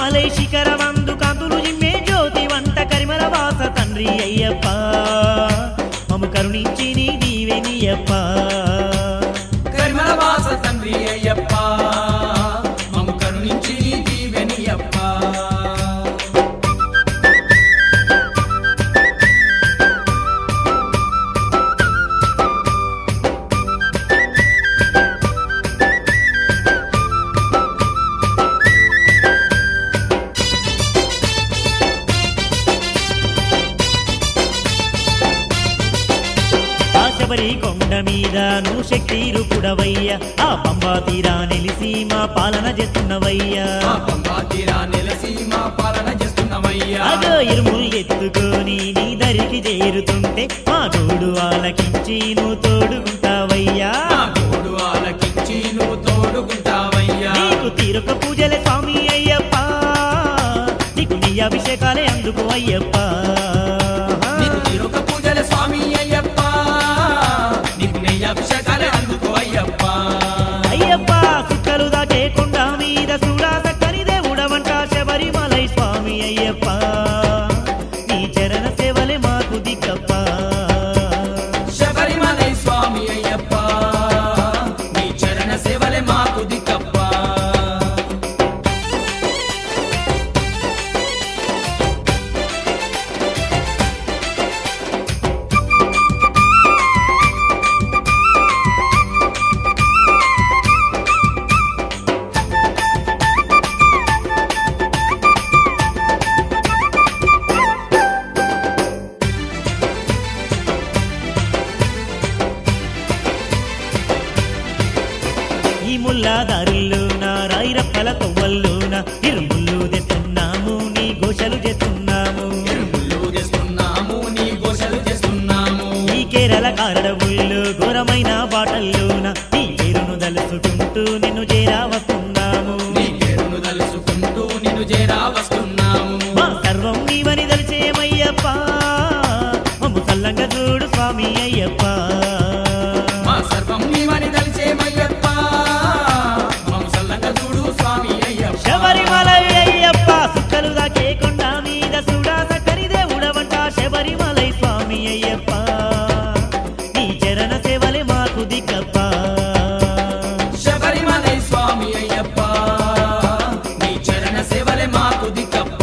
శబరిమలై శిఖరమందు కాంతులు జిమ్మే జ్యోతి వంట కరిమల వాస తండ్రి అయ్యప్ప మము కరుణించి నీ దీవెనియప్ప కరిమల వాస తండ్రి అయ్యప్ప మము కరుణించి నీ దీవెనియప్ప ఆ శబరి కొండ మీద నువ్వు శక్తి రూపుడవయ్యా ఆ పంబా తీరా నిలిసి మా పాలన చేస్తున్నవయ్యా మా పంబా తీరా నెలసి మా పాలన చేస్తున్నవయ్యా అగో ఇరుములు ఎత్తుకొని నీ దరికి చేరుతుంటే మా తోడు ఆలకించి నువ్వు తోడుకుంటావయ్యా మా తోడు ఆలకించి నువ్వు తోడుకుంటావయ్యా నీకు తీరొక పూజలే స్వామి అయ్యప్ప నీకు నీ అభిషేకాలే అందుకు అయ్యప్ప నీకు తిరుక పూజల స్వామి అయ్యప్ప నీకు నెయ్యి అభిషేకాలే అందుకో అయ్యప్ప అయ్యప్ప సుక్కలు దాకే కొండ మీద చూడా చక్కని దేవుడవంట శబరిమలై స్వామి అయ్యప్ప నీ చరణ సేవలే మాకు దిక్కప్ప శబరిమలై స్వామి అయ్యప్ప నీ చరణ సేవలే మాకు దిక్కప్ప ఈ ముల్లాదారుల్లోన రాయిరప్పల తొవ్వల్లోన ఇరుముళ్ళు తెస్తున్నాము నీ ఘోషలు చేస్తున్నాము తిరుముళ్ళు చేస్తున్నాము నీ ఘోషలు చేస్తున్నాము ఈ కేరళ కారడవుల్లో ఘోరమైన బాటల్లోన నీ పేరును దలుచుకుంటూ నిన్ను చేరా వస్తున్నాము నీ పేరును తలుసుకుంటూ నిన్ను చేరా వస్తున్నాము మా సర్వం నీవని దలిచేమయ్యప్ప మమ్ము సల్లంగా చూడు స్వామి అయ్యప్ప మా సర్వం నీవని తలిచేమయ్యప్ప మమ్ము సల్లంగా చూడు స్వామి అయ్యప్ప శబరిమల అయ్యప్ప సుక్కలు దాకే కొండ మీద సుడా సక్కని దేవుడవంట శబరిమలై స్వామి అయ్యప్ప నీ చరణ సేవలే మాకు దిక్కప్ప శబరిమలై స్వామి అయ్యప్ప నీ చరణ సేవలే మాకు దిక్కప్ప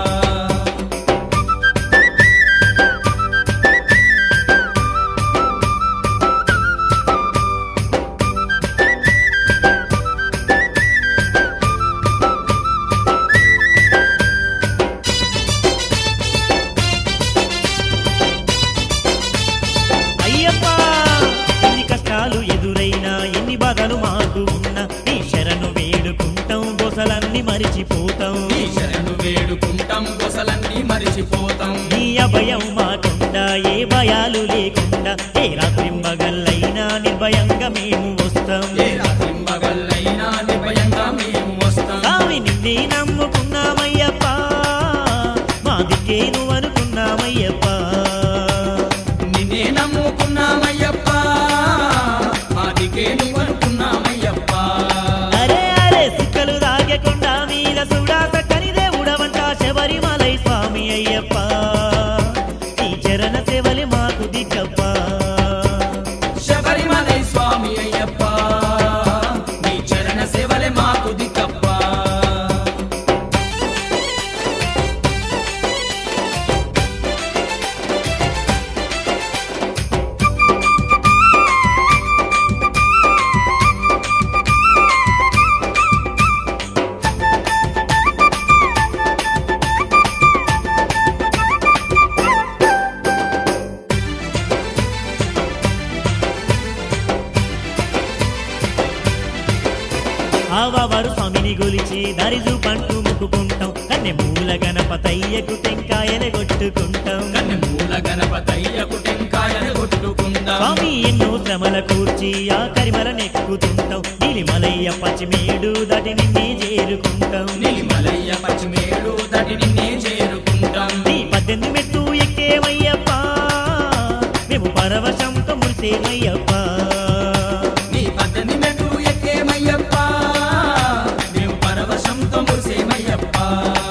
అయ్యప్ప ఎన్ని కష్టాలు ఎదురైనా ఎన్ని బాధలు మాకు ఉన్నా నీ శరణు వేడుకుంటాం బొసలన్నీ మరిచిపోతాం నీ శరణు వేడుకుంటాం కొసలన్నీ మరిచిపోతాం నీ అభయం మాకుండా ఏ భయాలు లేకుండా ఏ రాత్రి మగల్లైనా నిర్భయంగా మేము వస్తాం ఏ రాత్రి మగల్లైనా నిర్భయంగా మేము వస్తాం స్వామి నిన్నే నమ్ముకున్నామయ్యప్ప మా దిక్కే నువ్వు అనుకున్నామయ్యప్ప నిన్నే నమ్ముకున్నామయ్యప్ప మాదికే నువ్వు అనుకున్నామయ్యప్ప అరే అరే సుక్కలు దాగకుండా మీద సుడా చక్కని దేవుడవంట శబరిమలై స్వామి అయ్యప్ప నీ చరణ సేవలే మాకు దిక్కప్ప శబరిమలై స్వామి అయ్యప్ప నీ చరణ సేవలే మాకు దిక్కప్ప ఆవారు స్వామిని గొలిచి దారి చూపంటూ ముక్కుకుంటాం కన్నె మూల గణపతయ్యకు టెంకాయలు కొట్టుకుంటాం కన్నె మూల గణపతయ్యకు టెంకాయలు కొట్టుకుందాం స్వామి ఎన్నో శ్రమల కూర్చి ఆ కరిమల నెక్కుతుంటాం నీలిమలయ్య పచ్చిమేడు దాటి నిన్నే చేరుకుంటాం నీలిమలయ్య పచ్చిమేడు తటి నిన్నే చేరుకుంటాం నీ పద్దెనిమిది మెట్టు ఎక్కేమయ్యప్ప మేము పరవశంతో మురిసేమయ్యప్ప నీ పద్దెనిమిది మెట్టు ఎక్కేమయ్యప్ప మేము పరవశంతో మురిసేమయ్యప్ప అయ్యప్ప